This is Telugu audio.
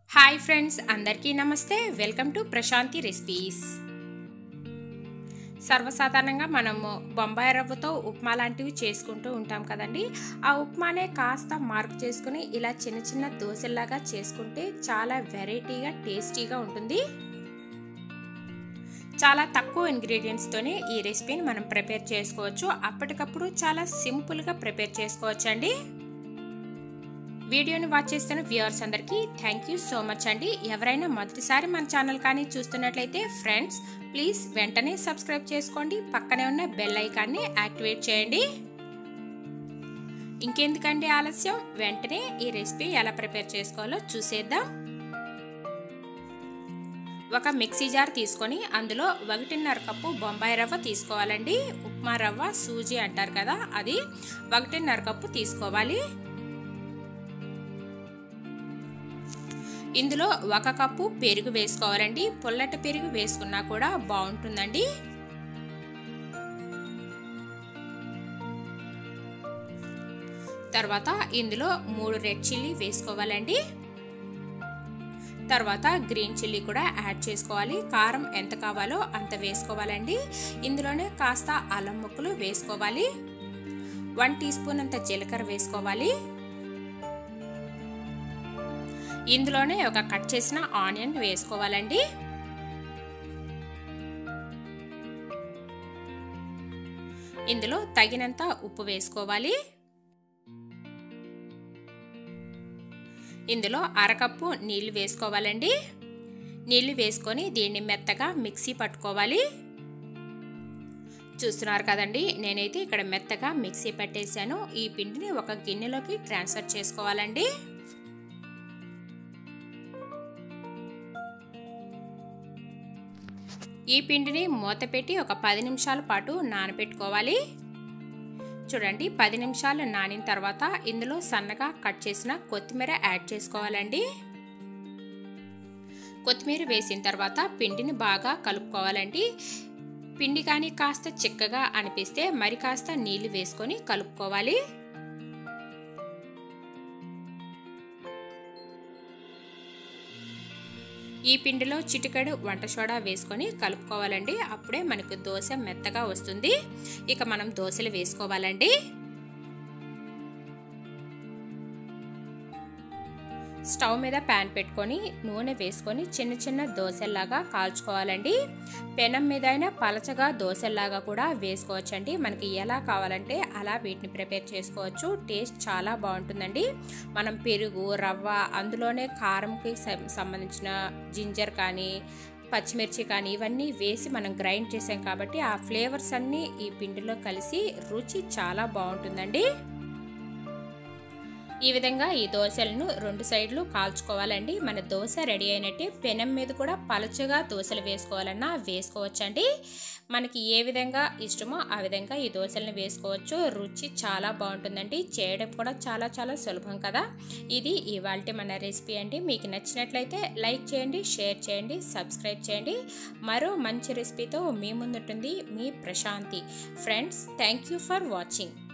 హాయ్ ఫ్రెండ్స్ అందరికీ నమస్తే వెల్కమ్ టు ప్రశాంతి రెసిపీస్ సర్వసాధారణంగా మనము బొంబాయి రవ్వతో ఉప్మా లాంటివి చేసుకుంటూ ఉంటాం కదండి ఆ ఉప్మానే కాస్త మార్పు చేసుకుని ఇలా చిన్న చిన్న దోశల్లాగా చేసుకుంటే చాలా వెరైటీగా టేస్టీగా ఉంటుంది చాలా తక్కువ ఇంగ్రీడియంట్స్తోనే ఈ రెసిపీని మనం ప్రిపేర్ చేసుకోవచ్చు అప్పటికప్పుడు చాలా సింపుల్గా ప్రిపేర్ చేసుకోవచ్చండి వీడియోని వాచ్ చేస్తున్న వ్యూవర్స్ అందరికీ థ్యాంక్ యూ సో మచ్ అండి ఎవరైనా మొదటిసారి మన ఛానల్ కానీ చూస్తున్నట్లయితే ఫ్రెండ్స్ ప్లీజ్ వెంటనే సబ్స్క్రైబ్ చేసుకోండి పక్కనే ఉన్న బెల్ ఐకాన్ని యాక్టివేట్ చేయండి ఇంకెందుకండి ఆలస్యం వెంటనే ఈ రెసిపీ ఎలా ప్రిపేర్ చేసుకోవాలో చూసేద్దాం ఒక మిక్సీ జార్ తీసుకొని అందులో ఒకటిన్నర కప్పు బొంబాయి రవ్వ తీసుకోవాలండి ఉప్మా రవ్వ సూజీ అంటారు కదా అది ఒకటిన్నర కప్పు తీసుకోవాలి ఇందులో ఒక కప్పు పెరుగు వేసుకోవాలండి పుల్లటి పెరుగు వేసుకున్నా కూడా బాగుంటుందండి తర్వాత ఇందులో మూడు రెడ్ చిల్లీ వేసుకోవాలండి తర్వాత గ్రీన్ చిల్లీ కూడా యాడ్ చేసుకోవాలి కారం ఎంత కావాలో అంత వేసుకోవాలండి ఇందులోనే కాస్త అల్లం ముక్కలు వేసుకోవాలి వన్ టీ స్పూన్ అంత జీలకర్ర వేసుకోవాలి ఇందులోనే ఒక కట్ చేసిన ఆనియన్ వేసుకోవాలండి ఇందులో తగినంత ఉప్పు వేసుకోవాలి ఇందులో అరకప్పు నీళ్ళు వేసుకోవాలండి నీళ్ళు వేసుకొని దీన్ని మెత్తగా మిక్సీ పట్టుకోవాలి చూస్తున్నారు కదండి నేనైతే ఇక్కడ మెత్తగా మిక్సీ పట్టేశాను ఈ పిండిని ఒక గిన్నెలోకి ట్రాన్స్ఫర్ చేసుకోవాలండి ఈ పిండిని మూత పెట్టి ఒక పది నిమిషాల పాటు నానబెట్టుకోవాలి చూడండి పది నిమిషాలు నానిన తర్వాత ఇందులో సన్నగా కట్ చేసిన కొత్తిమీర యాడ్ చేసుకోవాలండి కొత్తిమీర వేసిన తర్వాత పిండిని బాగా కలుపుకోవాలండి పిండి కానీ కాస్త చిక్కగా అనిపిస్తే మరి కాస్త నీళ్లు వేసుకొని కలుపుకోవాలి ఈ పిండిలో చిటికెడు వంట సోడా వేసుకొని కలుపుకోవాలండి అప్పుడే మనకు దోశ మెత్తగా వస్తుంది ఇక మనం దోశలు వేసుకోవాలండి స్టవ్ మీద ప్యాన్ పెట్టుకొని నూనె వేసుకొని చిన్న చిన్న దోశల్లాగా కాల్చుకోవాలండి పెనం మీద అయినా పలచగా దోశల్లాగా కూడా వేసుకోవచ్చండి మనకి ఎలా కావాలంటే అలా వీటిని ప్రిపేర్ చేసుకోవచ్చు టేస్ట్ చాలా బాగుంటుందండి మనం పెరుగు రవ్వ అందులోనే కారంకి సంబంధించిన జింజర్ కానీ పచ్చిమిర్చి కానీ ఇవన్నీ వేసి మనం గ్రైండ్ చేసాం కాబట్టి ఆ ఫ్లేవర్స్ అన్నీ ఈ పిండిలో కలిసి రుచి చాలా బాగుంటుందండి ఈ విధంగా ఈ దోశలను రెండు సైడ్లు కాల్చుకోవాలండి మన దోశ రెడీ అయినట్టే పెనం మీద కూడా పలచగా దోశలు వేసుకోవాలన్నా వేసుకోవచ్చండి మనకి ఏ విధంగా ఇష్టమో ఆ విధంగా ఈ దోశలను వేసుకోవచ్చు రుచి చాలా బాగుంటుందండి చేయడం కూడా చాలా చాలా సులభం కదా ఇది ఇవాళ మన రెసిపీ అండి మీకు నచ్చినట్లయితే లైక్ చేయండి షేర్ చేయండి సబ్స్క్రైబ్ చేయండి మరో మంచి రెసిపీతో మీ ముందుంటుంది మీ Prashanthi friends thank you for watching